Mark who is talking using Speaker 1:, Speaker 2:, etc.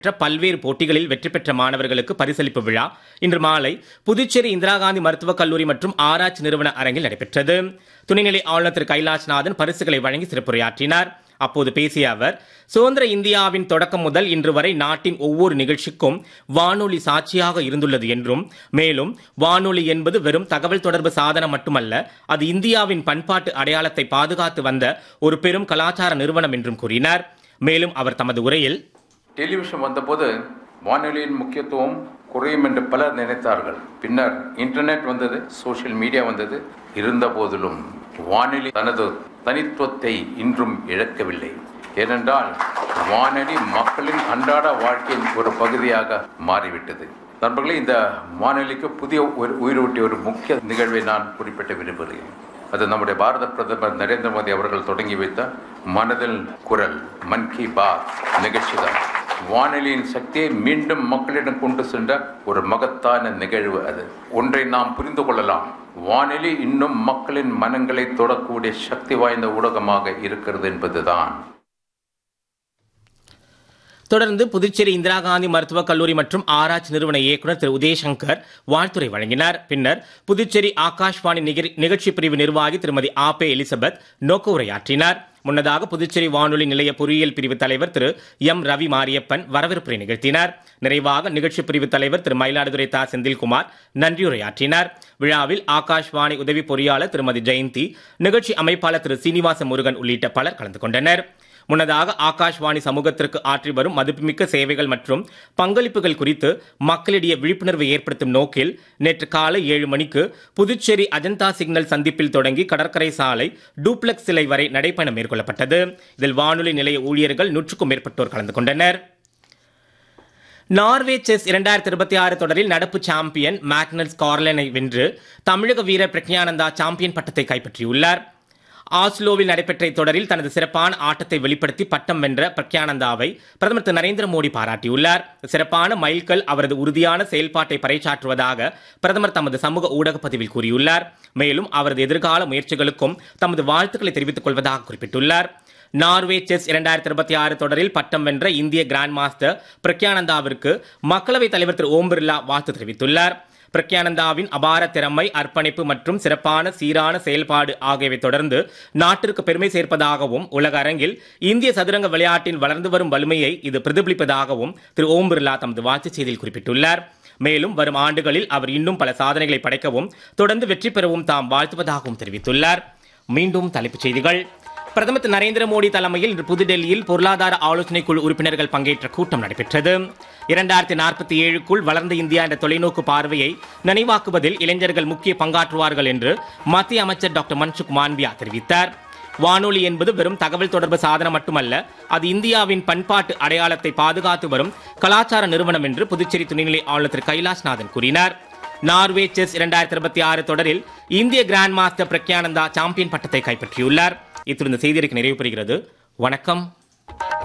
Speaker 1: மற்ற பல்வேறு போட்டிகளில் வெற்றி பெற்ற மாணவர்களுக்கு பரிசளிப்பு விழா இன்று மாலை புதுச்சேரி இந்திரா காந்தி மருத்துவக் கல்லூரி மற்றும் ஆராய்ச்சி நிறுவன அரங்கில் நடைபெற்றது துணைநிலை ஆளுநர் திரு கைலாஷ்நாதன் பரிசுகளை வழங்கி சிறப்புரையாற்றினார் அப்போது பேசிய அவர் சுதந்திர இந்தியாவின் தொடக்கம் முதல் இன்று வரை நாட்டின் ஒவ்வொரு நிகழ்ச்சிக்கும் வானொலி சாட்சியாக இருந்துள்ளது என்றும் மேலும் வானொலி என்பது வெறும் தகவல் தொடர்பு சாதனம் மட்டுமல்ல அது இந்தியாவின் பண்பாட்டு அடையாளத்தை பாதுகாத்து வந்த ஒரு பெரும் கலாச்சார நிறுவனம் என்றும் கூறினார் மேலும் அவர் தமது உரையில்
Speaker 2: டெலிவிஷன் வந்தபோது வானொலியின் முக்கியத்துவம் குறையும் என்று பலர் நினைத்தார்கள் பின்னர் இன்டர்நெட் வந்தது சோஷியல் மீடியா வந்தது இருந்த போதிலும் வானொலி தனது தனித்துவத்தை இன்றும் இழக்கவில்லை ஏனென்றால் வானொலி மக்களின் அன்றாட வாழ்க்கையின் ஒரு பகுதியாக மாறிவிட்டது நண்பர்களே இந்த வானொலிக்கு புதிய ஒரு உயிரூட்டிய ஒரு முக்கிய நிகழ்வை நான் குறிப்பிட விரும்புகிறேன் அது நம்முடைய பாரத பிரதமர் நரேந்திர மோடி அவர்கள் தொடங்கி வைத்த மனதில் குரல் மன் கி பாத் நிகழ்ச்சி தான் வானொலியின் சக்தியை மீண்டும் மக்களிடம் கொண்டு சென்ற ஒரு மகத்தான நிகழ்வு அது ஒன்றை நாம் புரிந்து கொள்ளலாம் வானொலி இன்னும் மக்களின் மனங்களை தொடக்கூடிய சக்தி வாய்ந்த ஊடகமாக இருக்கிறது என்பதுதான்
Speaker 1: தொடர்ந்து புதுச்சேரி இந்திரா காந்தி மருத்துவக் கல்லூரி மற்றும் ஆராய்ச்சி நிறுவன இயக்குநர் திரு உதயசங்கர் வாழ்த்துரை வழங்கினார் பின்னர் புதுச்சேரி ஆகாஷ்வாணி நிகழ்- நிகழ்ச்சி பிரிவு நிர்வாகி திருமதி ஆபே எலிசபெத் நோக்க உரையாற்றினார் முன்னதாக புதுச்சேரி வானொலி நிலைய பொறியியல் பிரிவு தலைவர் திரு எம் ரவி மாரியப்பன் வரவேற்புரை நிகழ்த்தினார் நிறைவாக நிகழ்ச்சி பிரிவு தலைவர் திரு மயிலாடுதுறை தா செந்தில்குமார் நன்றியுரையாற்றினார் விழாவில் ஆகாஷ்வாணி உதவி பொறியாளர் திருமதி ஜெயந்தி நிகழ்ச்சி அமைப்பாளர் திரு சீனிவாச முருகன் உள்ளிட்ட பலர் கலந்து கொண்டனர் முன்னதாக ஆகாஷ்வாணி சமூகத்திற்கு ஆற்றி வரும் மதிப்புமிக்க சேவைகள் மற்றும் பங்களிப்புகள் குறித்து மக்களிடையே விழிப்புணர்வை ஏற்படுத்தும் நோக்கில் நேற்று காலை ஏழு மணிக்கு புதுச்சேரி அஜந்தா சிக்னல் சந்திப்பில் தொடங்கி கடற்கரை சாலை டூப்ளெக்ஸ் சிலை வரை நடைப்பயணம் மேற்கொள்ளப்பட்டது இதில் வானொலி நிலைய ஊழியர்கள் நூற்றுக்கும் மேற்பட்டோர் கலந்து கொண்டனர் நார்வே செஸ் இரண்டாயிரத்தி இருபத்தி ஆறு தொடரில் நடப்பு சாம்பியன் மேக்னஸ் கார்லனை வென்று தமிழக வீரர் பிரக்ஞானந்தா சாம்பியன் பட்டத்தை கைப்பற்றியுள்ளார் ஆஸ்லோவில் நடைபெற்ற இத்தொடரில் தனது சிறப்பான ஆட்டத்தை வெளிப்படுத்தி பட்டம் வென்ற பிரக்ஞானந்தாவை பிரதமர் திரு நரேந்திர மோடி பாராட்டியுள்ளார் சிறப்பான மைல்கல் அவரது உறுதியான செயல்பாட்டை பறைசாற்றுவதாக பிரதமர் தமது சமூக ஊடக பதிவில் கூறியுள்ளார் மேலும் அவரது எதிர்கால முயற்சிகளுக்கும் தமது வாழ்த்துக்களை தெரிவித்துக் கொள்வதாக குறிப்பிட்டுள்ளார் நார்வே செஸ் இரண்டாயிரத்தி இருபத்தி ஆறு தொடரில் பட்டம் வென்ற இந்திய கிராண்ட் மாஸ்டர் பிரக்யானந்தாவிற்கு மக்களவைத் தலைவர் திரு ஓம் பிர்லா வாழ்த்து தெரிவித்துள்ளார் பிரக்யானந்தாவின் அபார திறமை அர்ப்பணிப்பு மற்றும் சிறப்பான சீரான செயல்பாடு ஆகியவை தொடர்ந்து நாட்டிற்கு பெருமை சேர்ப்பதாகவும் உலக அரங்கில் இந்திய சதுரங்க விளையாட்டின் வளர்ந்து வரும் வலிமையை இது பிரதிபலிப்பதாகவும் திரு ஓம் பிர்லா தமது வாழ்த்துச் செய்தியில் குறிப்பிட்டுள்ளார் மேலும் வரும் ஆண்டுகளில் அவர் இன்னும் பல சாதனைகளை படைக்கவும் தொடர்ந்து வெற்றி பெறவும் தாம் வாழ்த்துவதாகவும் தெரிவித்துள்ளார் மீண்டும் தலைப்புச் செய்திகள் பிரதமர் திரு நரேந்திர மோடி தலைமையில் இன்று புதுடெல்லியில் பொருளாதார ஆலோசனைக் குழு உறுப்பினர்கள் பங்கேற்ற கூட்டம் நடைபெற்றது இரண்டாயிரத்தி நாற்பத்தி ஏழுக்குள் வளர்ந்த இந்தியா என்ற தொலைநோக்கு பார்வையை நினைவாக்குவதில் இளைஞர்கள் முக்கிய பங்காற்றுவார்கள் என்று மத்திய அமைச்சர் டாக்டர் மன்சுக் மாண்பியா தெரிவித்தார் வானொலி என்பது வெறும் தகவல் தொடர்பு சாதனம் மட்டுமல்ல அது இந்தியாவின் பண்பாட்டு அடையாளத்தை பாதுகாத்து வரும் கலாச்சார நிறுவனம் என்று புதுச்சேரி துணைநிலை ஆளுநர் திரு கைலாஷ்நாதன் கூறினார் நார்வே செஸ் இரண்டாயிரத்தி இருபத்தி ஆறு தொடரில் இந்திய கிராண்ட் மாஸ்டர் பிரக்யானந்தா சாம்பியன் பட்டத்தை கைப்பற்றியுள்ளார் இத்துடன் இந்த செய்தியறிக்கை நிறைவு பெறுகிறது வணக்கம்